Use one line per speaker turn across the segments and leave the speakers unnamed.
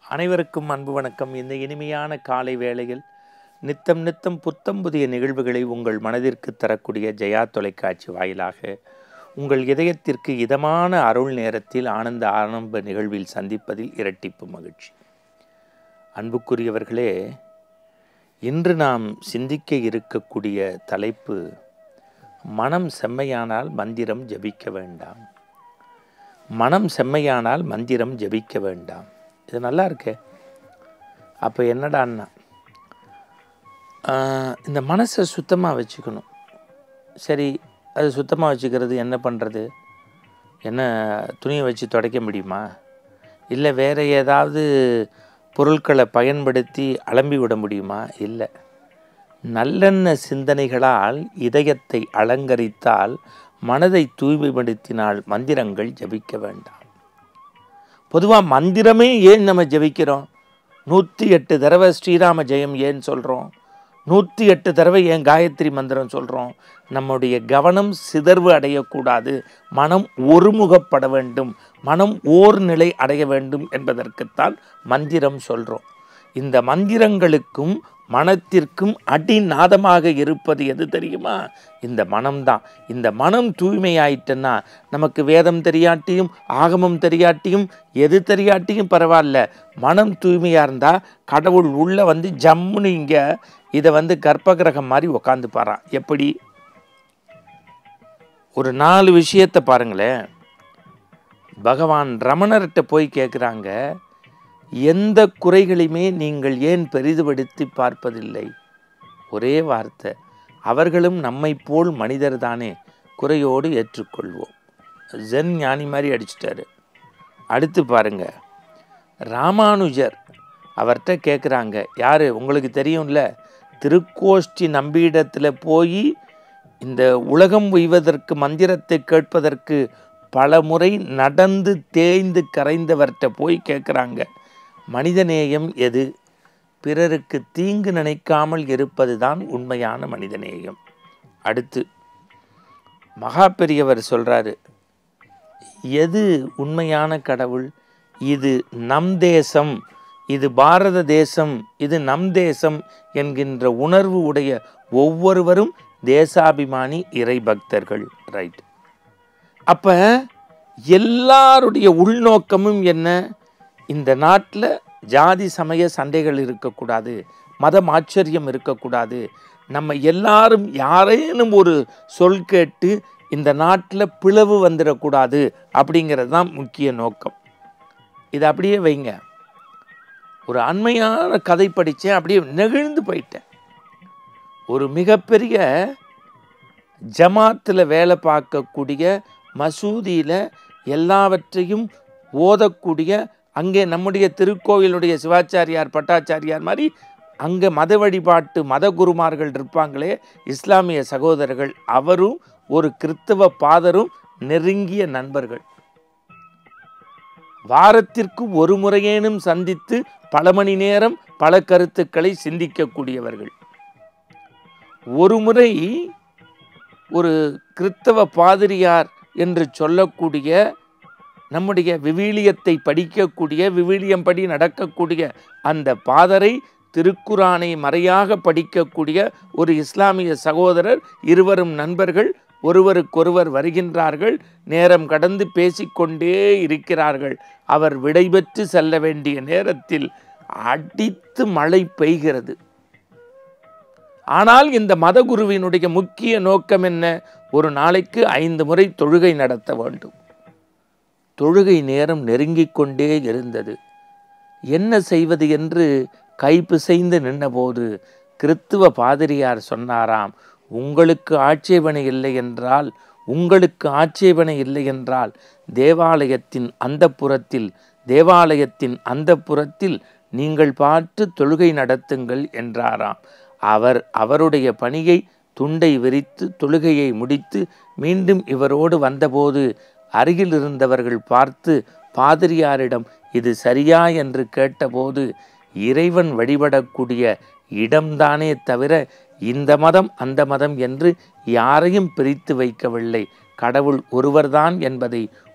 அனைவருக்கும் அன்பு வணக்கம் இந்த இனிமையான காலை வேளையில் நித்தம் நித்தம் புத்தம் புதிய நிகழ்வுகளை உங்கள் மனதிற்கு தரக்கூடிய ஜெயா தொலைக்காட்சி வாயிலாக உங்கள் இதயத்திற்கு இதமான அருள் நேரத்தில் ஆனந்த ஆரம்ப நிகழ்வில் சந்திப்பதில் இரட்டிப்பு மகிழ்ச்சி அன்புக்குரியவர்களே இன்று நாம் சிந்திக்க இருக்கக்கூடிய தலைப்பு மனம் செம்மையானால் மந்திரம் ஜபிக்க வேண்டாம் மனம் செம்மையானால் மந்திரம் ஜபிக்க வேண்டாம் இது நல்லா இருக்கே அப்போ என்னடான்னா ஆஹ், இந்த மனசை சுத்தமாக வச்சுக்கணும் சரி அது சுத்தமாக வச்சுக்கிறது என்ன பண்ணுறது என்ன துணியை வச்சு துடைக்க முடியுமா இல்லை வேறு ஏதாவது பொருட்களை பயன்படுத்தி அலம்பி விட முடியுமா இல்லை நல்லெண்ண சிந்தனைகளால் இதயத்தை அலங்கரித்தால் மனதை தூய்மைப்படுத்தினால் மந்திரங்கள் ஜபிக்க வேண்டாம் பொதுவாக மந்திரமே ஏன் நம்ம ஜெபிக்கிறோம் நூற்றி எட்டு தடவை ஸ்ரீராம ஜெயம் ஏன் சொல்கிறோம் நூற்றி எட்டு தடவை ஏன் காயத்ரி மந்திரம் சொல்கிறோம் நம்முடைய கவனம் சிதர்வு அடையக்கூடாது மனம் ஒருமுகப்பட வேண்டும் மனம் ஓர் நிலை அடைய வேண்டும் என்பதற்குத்தான் மந்திரம் சொல்கிறோம் இந்த மந்திரங்களுக்கும் மனத்திற்கும் அடிநாதமாக இருப்பது எது தெரியுமா இந்த மனம்தான் இந்த மனம் தூய்மையாயிட்டுன்னா நமக்கு வேதம் தெரியாட்டியும் ஆகமம் தெரியாட்டியும் எது தெரியாட்டியும் பரவாயில்ல மனம் தூய்மையாக இருந்தால் கடவுள் உள்ளே வந்து ஜம்முன்னு இங்கே இதை வந்து கர்ப்பகிரகம் மாதிரி உக்காந்து பாறான் எப்படி ஒரு நாலு விஷயத்தை பாருங்களேன் பகவான் ரமணர்கிட்ட போய் கேட்குறாங்க எந்த குறைகளையுமே நீங்கள் ஏன் பெரிதுபடுத்தி பார்ப்பதில்லை ஒரே வார்த்தை அவர்களும் நம்மை போல் மனிதர் தானே குறையோடு ஏற்றுக்கொள்வோம் ஜென் ஞானி மாதிரி அடிச்சிட்டாரு அடுத்து பாருங்க ராமானுஜர் அவர்கிட்ட கேட்குறாங்க யார் உங்களுக்கு தெரியும்ல திருக்கோஷ்டி நம்பியிடத்தில் போய் இந்த உலகம் உய்வதற்கு மந்திரத்தை கேட்பதற்கு பல முறை நடந்து தேய்ந்து கரைந்தவர்கிட்ட போய் கேட்குறாங்க மனிதநேயம் எது பிறருக்கு தீங்கு நினைக்காமல் இருப்பதுதான் உண்மையான மனிதநேயம் அடுத்து மகா பெரியவர் சொல்றாரு எது உண்மையான கடவுள் இது நம் தேசம் இது பாரத தேசம் இது நம் தேசம் என்கின்ற உணர்வு உடைய ஒவ்வொருவரும் தேசாபிமானி இறை பக்தர்கள் ரைட் அப்ப எல்லாருடைய உள்நோக்கமும் என்ன இந்த நாட்டில் ஜாதி சமய சண்டைகள் இருக்கக்கூடாது மதம் ஆச்சரியம் இருக்கக்கூடாது நம்ம எல்லாரும் யாரேனும் ஒரு சொல் கேட்டு இந்த நாட்டில் பிளவு வந்துடக்கூடாது அப்படிங்கிறது தான் முக்கிய நோக்கம் இதை அப்படியே வைங்க ஒரு அண்மையான கதை படித்தேன் அப்படியே நெகிழ்ந்து போயிட்டேன் ஒரு மிகப்பெரிய ஜமாத்தில் வேலை பார்க்கக்கூடிய மசூதியில் எல்லாவற்றையும் ஓதக்கூடிய அங்கே நம்முடைய திருக்கோவிலுடைய சிவாச்சாரியார் பட்டாச்சாரியார் மாதிரி அங்கே மத வழிபாட்டு மத குருமார்கள் இருப்பாங்களே இஸ்லாமிய சகோதரர்கள் அவரும் ஒரு கிறித்தவ பாதரும் நெருங்கிய நண்பர்கள் வாரத்திற்கு ஒரு முறையேனும் சந்தித்து பல மணி நேரம் பல கருத்துக்களை சிந்திக்கக்கூடியவர்கள் ஒரு முறை ஒரு கிறித்தவ பாதிரியார் என்று சொல்லக்கூடிய நம்முடைய விவிலியத்தை படிக்கக்கூடிய விவிலியம் படி நடக்கக்கூடிய அந்த பாதரை திருக்குரானை மறையாக படிக்கக்கூடிய ஒரு இஸ்லாமிய சகோதரர் இருவரும் நண்பர்கள் ஒருவருக்கொருவர் வருகின்றார்கள் நேரம் கடந்து பேசிக்கொண்டே இருக்கிறார்கள் அவர் விடைபெற்று செல்ல வேண்டிய நேரத்தில் அடித்து மழை பெய்கிறது ஆனால் இந்த மதகுருவினுடைய முக்கிய நோக்கம் என்ன ஒரு நாளைக்கு ஐந்து முறை தொழுகை நடத்த வேண்டும் தொழுகை நேரம் நெருங்கிக் கொண்டே இருந்தது என்ன செய்வது என்று கைப்பிசைந்து நின்றபோது கிறித்துவ பாதிரியார் சொன்னாராம் உங்களுக்கு ஆட்சேபனை இல்லை என்றால் உங்களுக்கு ஆட்சேபனை இல்லை என்றால் தேவாலயத்தின் அந்த புறத்தில் தேவாலயத்தின் அந்த புறத்தில் நீங்கள் பார்த்து தொழுகை நடத்துங்கள் என்றாராம் அவர் அவருடைய பணியை துண்டை விரித்து தொழுகையை முடித்து மீண்டும் இவரோடு வந்தபோது அருகில் இருந்தவர்கள் பார்த்து பாதிரியாரிடம் இது சரியா என்று கேட்டபோது இறைவன் வழிபடக்கூடிய இடம்தானே தவிர இந்த மதம் அந்த மதம் என்று யாரையும் பிரித்து வைக்கவில்லை கடவுள் ஒருவர்தான் என்பதை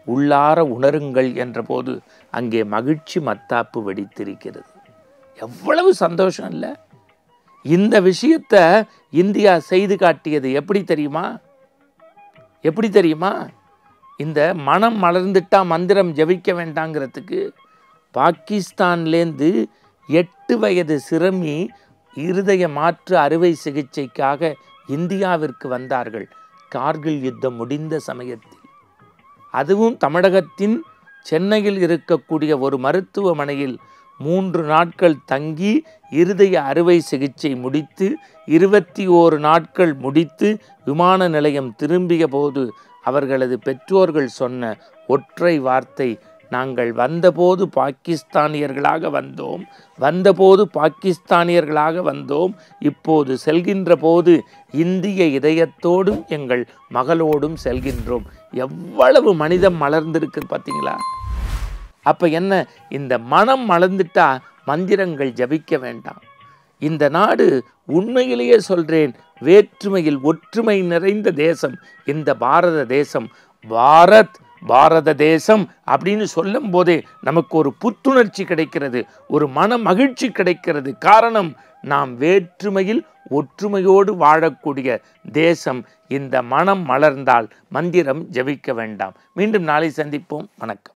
உள்ளார உணருங்கள் என்றபோது அங்கே மகிழ்ச்சி மத்தாப்பு வெடித்திருக்கிறது எவ்வளவு சந்தோஷம் இல்லை இந்த விஷயத்தை இந்தியா செய்து காட்டியது எப்படி தெரியுமா எப்படி தெரியுமா இந்த மனம் மலர்ந்துட்டா மந்திரம் ஜெபிக்க வேண்டாங்கிறதுக்கு பாகிஸ்தான்லேருந்து எட்டு வயது சிறுமி இருதய மாற்று அறுவை சிகிச்சைக்காக இந்தியாவிற்கு வந்தார்கள் கார்கில் யுத்தம் முடிந்த சமயத்தில் அதுவும் தமிழகத்தின் சென்னையில் இருக்கக்கூடிய ஒரு மருத்துவமனையில் மூன்று நாட்கள் தங்கி இருதய அறுவை சிகிச்சை முடித்து இருபத்தி ஓரு நாட்கள் முடித்து விமான நிலையம் திரும்பிய போது அவர்களது பெற்றோர்கள் சொன்ன ஒற்றை வார்த்தை நாங்கள் வந்தபோது பாகிஸ்தானியர்களாக வந்தோம் வந்தபோது பாகிஸ்தானியர்களாக வந்தோம் இப்போது செல்கின்ற போது இந்திய இதயத்தோடும் எங்கள் மகளோடும் செல்கின்றோம் எவ்வளவு மனிதம் மலர்ந்திருக்கு பார்த்தீங்களா அப்போ என்ன இந்த மனம் மலர்ந்துட்டா மந்திரங்கள் ஜபிக்க வேண்டாம் இந்த நாடு உண்மையிலேயே சொல்றேன் வேற்றுமையில் ஒற்றுமை நிறைந்த தேசம் இந்த பாரத தேசம் பாரத் பாரத தேசம் அப்படின்னு சொல்லும் போதே நமக்கு ஒரு புத்துணர்ச்சி கிடைக்கிறது ஒரு மன மகிழ்ச்சி கிடைக்கிறது காரணம் நாம் வேற்றுமையில் ஒற்றுமையோடு வாழக்கூடிய தேசம் இந்த மனம் மலர்ந்தால் மந்திரம் ஜபிக்க வேண்டாம் மீண்டும் நாளை சந்திப்போம் வணக்கம்